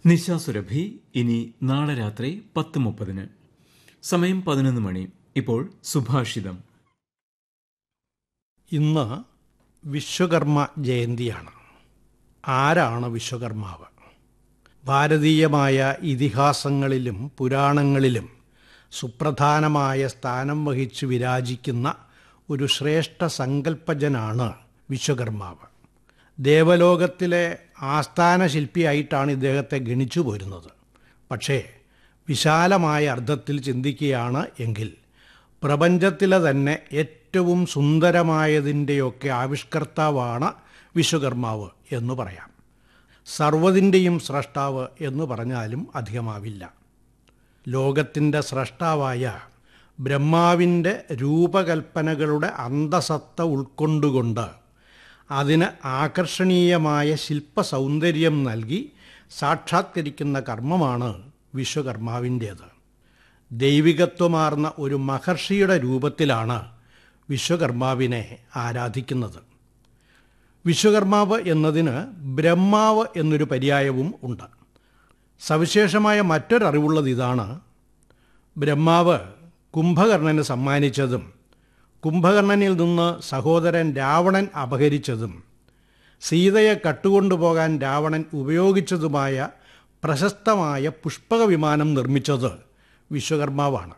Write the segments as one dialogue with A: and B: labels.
A: നിശാസുരഭി ഇനി നാളെ രാത്രി പത്ത് മുപ്പതിന് സമയം പതിനൊന്ന് മണി ഇപ്പോൾ സുഭാഷിതം
B: ഇന്ന് വിശ്വകർമ്മ ജയന്തിയാണ് ആരാണ് വിശ്വകർമാവ് ഭാരതീയമായ ഇതിഹാസങ്ങളിലും പുരാണങ്ങളിലും സുപ്രധാനമായ സ്ഥാനം വഹിച്ച് വിരാജിക്കുന്ന ഒരു ശ്രേഷ്ഠ സങ്കല്പജനാണ് വിശ്വകർമാവ് ദേവലോകത്തിലെ ആസ്ഥാന ശില്പിയായിട്ടാണ് ഇദ്ദേഹത്തെ ഗണിച്ചു പോരുന്നത് പക്ഷേ വിശാലമായ അർത്ഥത്തിൽ ചിന്തിക്കുകയാണ് എങ്കിൽ പ്രപഞ്ചത്തിലെ തന്നെ ഏറ്റവും സുന്ദരമായതിൻ്റെയൊക്കെ ആവിഷ്കർത്താവാണ് വിശ്വകർമാവ് എന്ന് പറയാം സർവ്വതിൻ്റെയും സ്രഷ്ടാവ് എന്ന് പറഞ്ഞാലും അധികമാവില്ല ലോകത്തിൻ്റെ സ്രഷ്ടാവായ ബ്രഹ്മാവിൻ്റെ രൂപകൽപ്പനകളുടെ അന്തസത്ത ഉൾക്കൊണ്ടുകൊണ്ട് അതിന് ആകർഷണീയമായ ശില്പസൗന്ദര്യം നൽകി സാക്ഷാത്കരിക്കുന്ന കർമ്മമാണ് വിശ്വകർമാവിൻ്റേത് ദൈവികത്വമാർന്ന ഒരു മഹർഷിയുടെ രൂപത്തിലാണ് വിശ്വകർമാവിനെ ആരാധിക്കുന്നത് വിശ്വകർമാവ് എന്നതിന് ബ്രഹ്മാവ് എന്നൊരു പര്യായവും ഉണ്ട് സവിശേഷമായ മറ്റൊരറിവുള്ളത് ഇതാണ് ബ്രഹ്മാവ് കുംഭകർണന് സമ്മാനിച്ചതും കുംഭകർണനിൽ നിന്ന് സഹോദരൻ രാവണൻ അപഹരിച്ചതും സീതയെ കട്ടുകൊണ്ടുപോകാൻ രാവണൻ ഉപയോഗിച്ചതുമായ പ്രശസ്തമായ പുഷ്പക വിമാനം നിർമ്മിച്ചത് വിശ്വകർമാവാണ്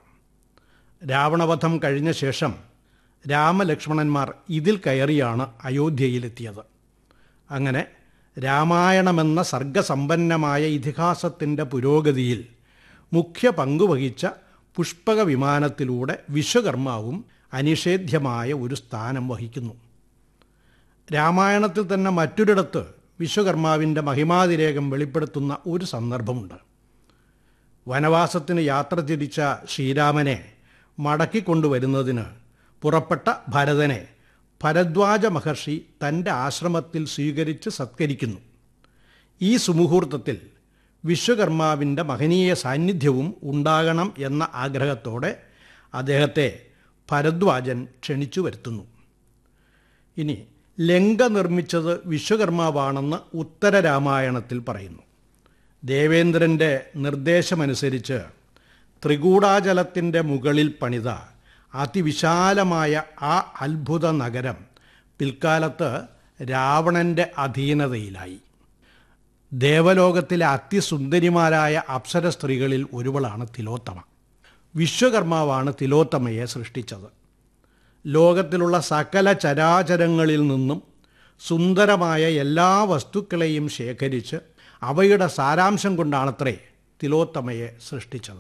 B: രാവണവധം കഴിഞ്ഞ ശേഷം രാമലക്ഷ്മണന്മാർ ഇതിൽ കയറിയാണ് അയോധ്യയിലെത്തിയത് അങ്ങനെ രാമായണമെന്ന സർഗസമ്പന്നമായ ഇതിഹാസത്തിൻ്റെ പുരോഗതിയിൽ മുഖ്യ പങ്കുവഹിച്ച പുഷ്പക വിമാനത്തിലൂടെ വിശ്വകർമാവും അനിഷേധ്യമായ ഒരു സ്ഥാനം വഹിക്കുന്നു രാമായണത്തിൽ തന്നെ മറ്റൊരിടത്ത് വിശ്വകർമാവിൻ്റെ മഹിമാതിരേകം വെളിപ്പെടുത്തുന്ന ഒരു സന്ദർഭമുണ്ട് വനവാസത്തിന് യാത്ര തിരിച്ച ശ്രീരാമനെ മടക്കിക്കൊണ്ടുവരുന്നതിന് പുറപ്പെട്ട ഭരതനെ ഭരദ്വാജ മഹർഷി തൻ്റെ ആശ്രമത്തിൽ സ്വീകരിച്ച് സത്കരിക്കുന്നു ഈ സുമുഹൂർത്തത്തിൽ വിശ്വകർമാവിൻ്റെ മഹനീയ സാന്നിധ്യവും ഉണ്ടാകണം എന്ന ആഗ്രഹത്തോടെ അദ്ദേഹത്തെ ഭരദ്വാജൻ ക്ഷണിച്ചു വരുത്തുന്നു ഇനി ലങ്ക നിർമ്മിച്ചത് വിശ്വകർമാവാണെന്ന് ഉത്തര രാമായണത്തിൽ പറയുന്നു ദേവേന്ദ്രൻ്റെ നിർദ്ദേശമനുസരിച്ച് ത്രികൂടാചലത്തിൻ്റെ മുകളിൽ പണിത അതിവിശാലമായ ആ അത്ഭുത നഗരം പിൽക്കാലത്ത് രാവണൻ്റെ അധീനതയിലായി ദേവലോകത്തിലെ അതിസുന്ദരിമാരായ അപ്സര സ്ത്രീകളിൽ ഒരുവളാണ് തിലോത്തമ വിശ്വകർമാവാണ് തിലോത്തമയെ സൃഷ്ടിച്ചത് ലോകത്തിലുള്ള സകല ചരാചരങ്ങളിൽ നിന്നും സുന്ദരമായ എല്ലാ വസ്തുക്കളെയും ശേഖരിച്ച് അവയുടെ സാരാംശം കൊണ്ടാണത്രേ തിലോത്തമയെ സൃഷ്ടിച്ചത്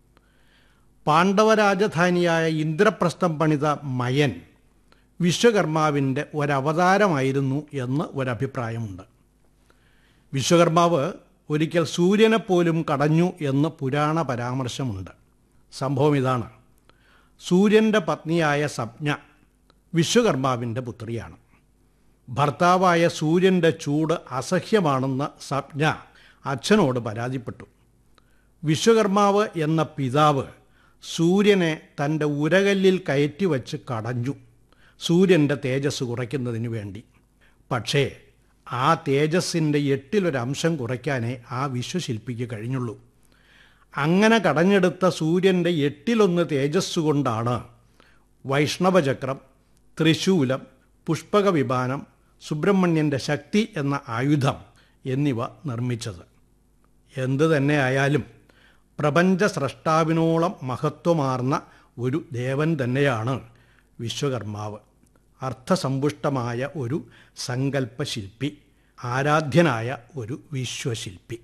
B: പാണ്ഡവരാജധാനിയായ ഇന്ദ്രപ്രസ്ഥം പണിത മയൻ വിശ്വകർമാവിൻ്റെ ഒരവതാരമായിരുന്നു എന്ന് ഒരഭിപ്രായമുണ്ട് വിശ്വകർമാവ് ഒരിക്കൽ സൂര്യനെപ്പോലും കടഞ്ഞു എന്ന് പുരാണ പരാമർശമുണ്ട് സംഭവം ഇതാണ് സൂര്യൻ്റെ പത്നിയായ സപ്ഞ വിശ്വകർമാവിൻ്റെ പുത്രിയാണ് ഭർത്താവായ സൂര്യൻ്റെ ചൂട് അസഹ്യമാണെന്ന് സപ്ഞ അച്ഛനോട് പരാതിപ്പെട്ടു വിശ്വകർമാവ് എന്ന പിതാവ് സൂര്യനെ തൻ്റെ ഉരകല്ലിൽ കയറ്റി വച്ച് കടഞ്ഞു സൂര്യൻ്റെ തേജസ് കുറയ്ക്കുന്നതിന് വേണ്ടി പക്ഷേ ആ തേജസ്സിൻ്റെ എട്ടിലൊരംശം കുറയ്ക്കാനേ ആ വിശ്വശില്പിക്ക് കഴിഞ്ഞുള്ളൂ അങ്ങനെ കടഞ്ഞെടുത്ത സൂര്യൻ്റെ എട്ടിലൊന്ന് തേജസ് കൊണ്ടാണ് വൈഷ്ണവചക്രം ത്രിശൂലം പുഷ്പക വിമാനം സുബ്രഹ്മണ്യൻ്റെ ശക്തി എന്ന ആയുധം എന്നിവ നിർമ്മിച്ചത് എന്തു തന്നെ ആയാലും പ്രപഞ്ച സ്രഷ്ടാവിനോളം മഹത്വമാർന്ന ഒരു ദേവൻ തന്നെയാണ് വിശ്വകർമാവ് അർത്ഥസമ്പുഷ്ടമായ ഒരു സങ്കല്പശില്പി ആരാധ്യനായ ഒരു വിശ്വശില്പി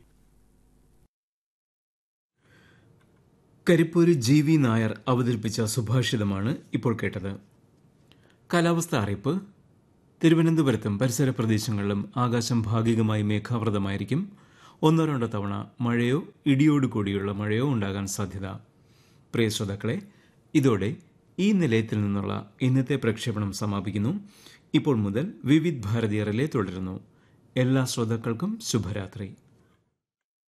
A: കരിപ്പൂര് ജി വി നായർ അവതരിപ്പിച്ച സുഭാഷിതമാണ് ഇപ്പോൾ കേട്ടത് കാലാവസ്ഥ അറിയിപ്പ് തിരുവനന്തപുരത്തും പരിസര പ്രദേശങ്ങളിലും ആകാശം ഭാഗികമായി മേഘാവൃതമായിരിക്കും ഒന്നോ രണ്ടോ തവണ മഴയോ ഇടിയോട് കൂടിയുള്ള മഴയോ ഉണ്ടാകാൻ സാധ്യത പ്രിയ ശ്രോതാക്കളെ ഇതോടെ ഈ നിലയത്തിൽ നിന്നുള്ള ഇന്നത്തെ പ്രക്ഷേപണം സമാപിക്കുന്നു ഇപ്പോൾ മുതൽ വിവിധ് ഭാരതീയറിലെ തുടരുന്നു എല്ലാ ശ്രോതാക്കൾക്കും ശുഭരാത്രി